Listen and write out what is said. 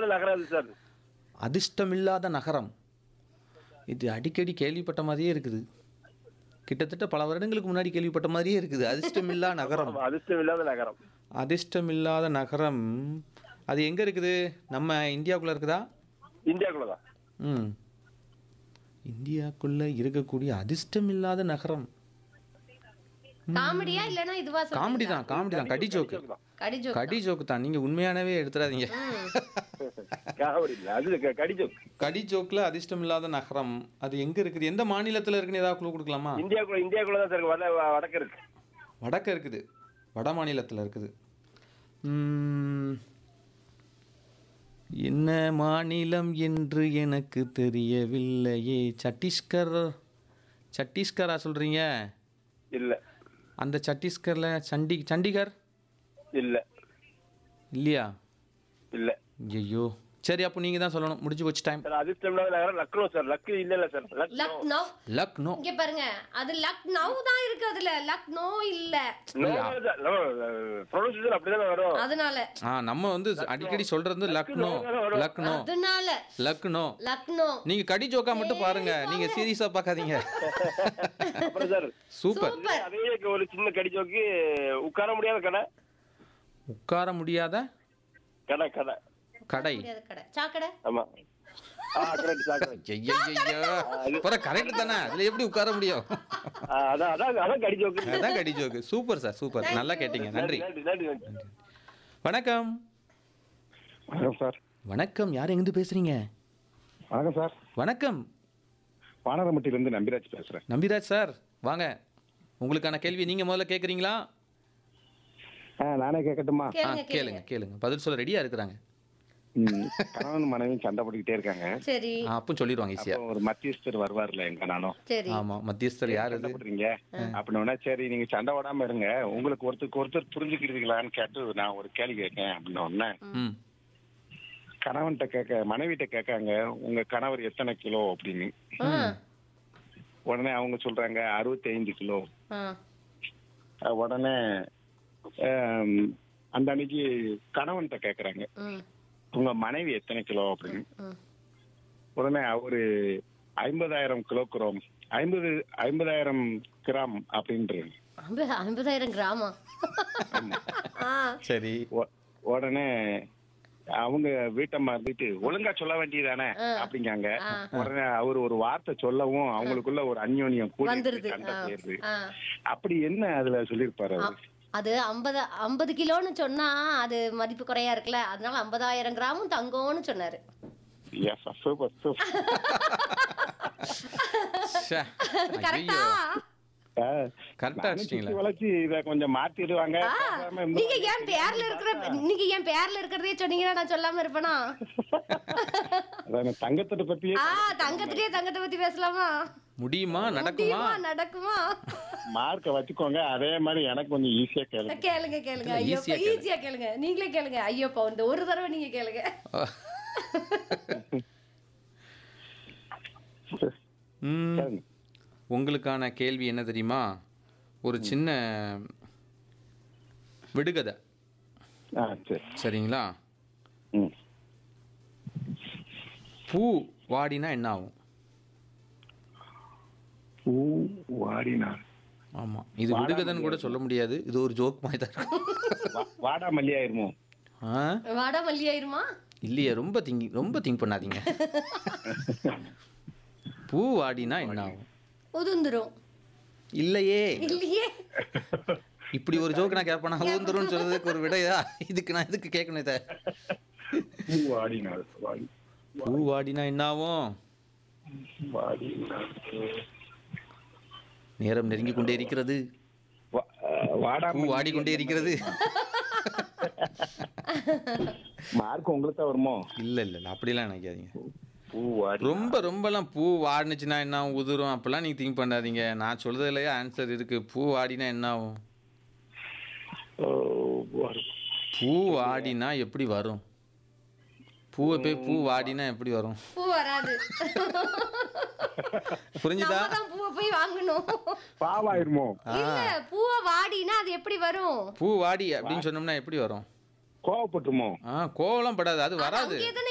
அதிர்ஷ்டமில்லாத நகரம் அது சார் அதிர்ஷ்டமில்லாத நகரம் இது அடிக்கடி கேள்விப்பட்ட மாதிரியே இருக்குது கிட்டத்தட்ட பல வருடங்களுக்கு முன்னாடி கேள்விப்பட்ட மாதிரியே இருக்குது அதிர்ஷ்டமில்லா நகரம் ஆமா, அதிர்ஷ்டமில்லாத நகரம் அதிர்ஷ்டமில்லாத நகரம் அது எங்கே இருக்குது நம்ம இந்தியாவுக்குள்ளே இருக்குதா இந்தியாக்குள்ள தான் ம் இந்தியாக்குள்ளே இருக்கக்கூடிய அதிர்ஷ்டமில்லாத நகரம் காமெடியா இல்லனா இதுவா சொல்றீங்களா? காமெடி தான் காமெடி தான் கடி ஜோக்கு கடி ஜோக் கடி ஜோக்கு தான் நீங்கள் உண்மையானவே எடுத்துடாதீங்க காமெடி இல்ல அது க- கடிஜோக் கடி ஜோக்கில் அதிர்ஷ்டமில்லாத நகரம் அது எங்கே இருக்குது எந்த மாநிலத்தில் இருக்குன்னு ஏதாவது குழு கொடுக்கலாமா இந்தியாக்குள்ள இந்தியாக்குள்ள தான் சார் வட வடக்கு இருக்கு வடக்க இருக்குது வட மாநிலத்தில் இருக்குது ம், என்ன மாநிலம் என்று எனக்கு தெரியவில்லையே சத்தீஸ்கர் சத்தீஸ்கரா சொல்கிறீங்க இல்ல அந்த சத்தீஸ்கரில் சண்டி சண்டிகர் இல்ல இல்லையா இல்ல ஐயோ சரி அப்போ நீங்கள் தான் சொல்லணும் முடிஞ்சு போச்சு டைம் சார் அதிர்ஷ்டமில்லாத நகரம் லக்னோ சார் லக்கு இல்ல இல்ல சார் லக்னோ லக்னோ லக்னோ இங்க பாருங்க அது லக்னோ தான் இருக்கு அதுல லக்னோ இல்ல ப்ரொனன்சியேஷன் அப்படிதானே வரும் அதனால ஆ நம்ம வந்து அடிக்கடி சொல்கிறது லக்னோ லக்னோ அதனால லக்னோ லக்னோ நீங்கள் கடி ஜோக்கா மட்டும் பாருங்க நீங்கள் சீரியஸாக பார்க்காதீங்க அப்புறம் சார் சூப்பர் சூப்பர் அதே ஒரு சின்ன கடிஜோக்கு உட்கார முடியாத கடை உட்கார முடியாத கடை கடை கடை முடியாத கடை சாக்கடை ஆமா ஆ கரெக்ட் சார் correct. ஐயோ கரெக்ட் தானே அதுல எப்படி உட்கார முடியும் ஆ, அதான் அதான் அதான் கடிஜோக்கு அதான் கடி ஜோக்கு சூப்பர் சார் சூப்பர் நல்லா கேட்டீங்க நன்றி நன்றி நன்றி நன்றி வணக்கம் வணக்கம் சார் வணக்கம் யார் எங்கிருந்து பேசுறீங்க வணக்கம் சார் வணக்கம் வானரமட்டியிலேருந்து நம்பிராஜ் பேசுகிறேன் நம்பிராஜ் சார் வாங்க உங்களுக்கான கேள்வி நீங்க முதல்ல கேக்குறீங்களா ஆ நானே கேட்கட்டுமா ஆ, கேளுங்க கேளுங்க கேளுங்க கேளுங்க பதில் சொல்ல ரெடியா இருக்கிறாங்க ம், கணவன் மனைவி சண்டை போட்டுக்கிட்டே இருக்காங்க சரி ஆ, அப்பவும் சொல்லிடுவாங்க ஈஸியா அப்போ ஒரு மத்தியஸ்தர் வருவார்ல எங்க நானும் சரி ஆமா மத்தியஸ்தர் யார் சண்டை அது போடுறீங்க அப்படின்னா சரி நீங்க சண்டை போடாம இருங்க உங்களுக்கு ஒருத்தருக்கு ஒருத்தர் புரிஞ்சுக்கிறீங்களான்னு கேட்டு நான் ஒரு கேள்வி கேட்கேன் அப்படின்ன உடனே ம் கணவன்கிட்ட கேட்க மனைவிட்ட கேட்காங்க உங்க கணவர் எத்தனை கிலோ அப்படின்னு ஆ உடனே அவங்க சொல்றாங்க அறுபத்தி ஐந்து கிலோ ஆ அஹ் உடனே ஆம், அந்த அன்னைக்கு கணவன்கிட்ட கேக்குறாங்க ம் உங்க மனைவி எத்தனை கிலோ அப்படின்னு ம் உடனே அவரு ஐம்பதாயிரம் கிலோகிராம் ஐம்பது ஐம்பதாயிரம் கிராம் அப்படின்றாரு ஐம்பது ஐம்பதாயிரம் கிராமா ஆ சரி உ- உடனே அவங்க வீட்டம்மா இருந்துட்டு ஒழுங்கா சொல்ல வேண்டியதானே ஆ. அப்படிங்காங்க ஆ. உடனே அவர் ஒரு வார்த்தை சொல்லவும் அவங்களுக்குள்ள ஒரு அந்யோன்யம் கூடி வந்துருது சண்டை ஆ, சேருது ஆ. அப்படி என்ன அதுல சொல்லியிருப்பாரு ஆ, அவரு அது ஐம்பது ஐம்பது கிலோன்னு சொன்னா அது மதிப்பு குறையா இருக்குல்ல அதனால ஐம்பதாயிரம் கிராமும் தங்கம்னு சொன்னாரு எஸ் சூப்பர் சூப்பர் ச்சே. கரெக்டா ஐயோ கரெக்டா அடிச்சிட்டீங்களா வளர்ச்சி இத கொஞ்சம் மாத்திடுவாங்க பேசாம இருந்தோம். நீங்க ஏன் பேர்ல இருக்கிற நீங்க ஏன் பேர்ல இருக்கிறதே சொன்னீங்கன்னா நான் சொல்லாம இருப்பேனா அதான் தங்கத்தை பத்தியே ஆ தங்கத்திலேயே தங்கத்தை பத்தி பேசலாமா முடியுமா நடக்குமா முடியுமா நடக்குமா மார்க்க வச்சுக்கோங்க அதே மாதிரி எனக்கு கொஞ்சம் ஈஸியா கேளுங்க கேளுங்க கேளுங்க இல்ல, ஐயோ easy-ஆ கேளுங்க. ஈஸியா கேளுங்க நீங்களே கேளுங்க ஐயோப்பா இந்த ஒரு தடவை நீங்க கேளுங்க ம் கேளுங்க. உங்களுக்கான கேள்வி என்ன தெரியுமா ஒரு சின்ன விடுகதை ஆ சரி சரிங்களா ம் பூ வாடினா என்ன ஆகும் பூ வாடினார் ஆமாம் இது விடுகதைன்னு கூட சொல்ல முடியாது இது ஒரு ஜோக் மாதிரி தான் இருக்கும் வா- வாடா மல்லி ஆயிருமோ ஆ வாடா மல்லி ஆயிருமா இல்லையே ரொம்ப திங்கி ரொம்ப திங்க் பண்ணாதீங்க பூ வாடினா என்ன ஆகும் உதுந்துரும் இல்லையே இல்லையே இப்படி ஒரு ஜோக் நான் கேட்பேன் ஊந்துரும்னு சொல்றதுக்கு ஒரு விடையா இதுக்கு நான் எதுக்கு கேட்கணும் இதை பூ வாடினார் வாடி பூ வாடினா என்ன ஆகும் வாடினார் நேரம் நெருங்கி கொண்டே இருக்கிறது வா- அஹ், வாடா பூ வாடிக்கொண்டே இருக்கிறது மார்க் உங்களுக்கு தான் வருமோ இல்ல இல்ல இல்ல அப்படிலாம் நினைக்காதீங்க பூ வாடி ரொம்ப ரொம்பலாம் பூ வாடினுச்சுன்னா என்ன ஆகும், உதிரும் அப்பெல்லாம் நீங்க திங்க் பண்ணாதீங்க நான் சொல்றதுலயே ஆன்சர் இருக்கு பூ வாடினா என்ன ஆகும் ஓ, வாடி- பூ வாடினா எப்படி வரும் பூவை போய் பூ வாடினா எப்படி வரும் பூ வராது புரிஞ்சுதா நம்ம தான் பூவை போய் வாங்கணும் பாவாயிருமோ இல்ல பூவை வாடினா அது எப்படி வரும் பூ வாடி அப்படின்னு சொன்னோம்னா எப்படி வரும் கோவப்பட்டுமோ ஆ கோவலாம் படாது அது வராது அங்கேயே தானே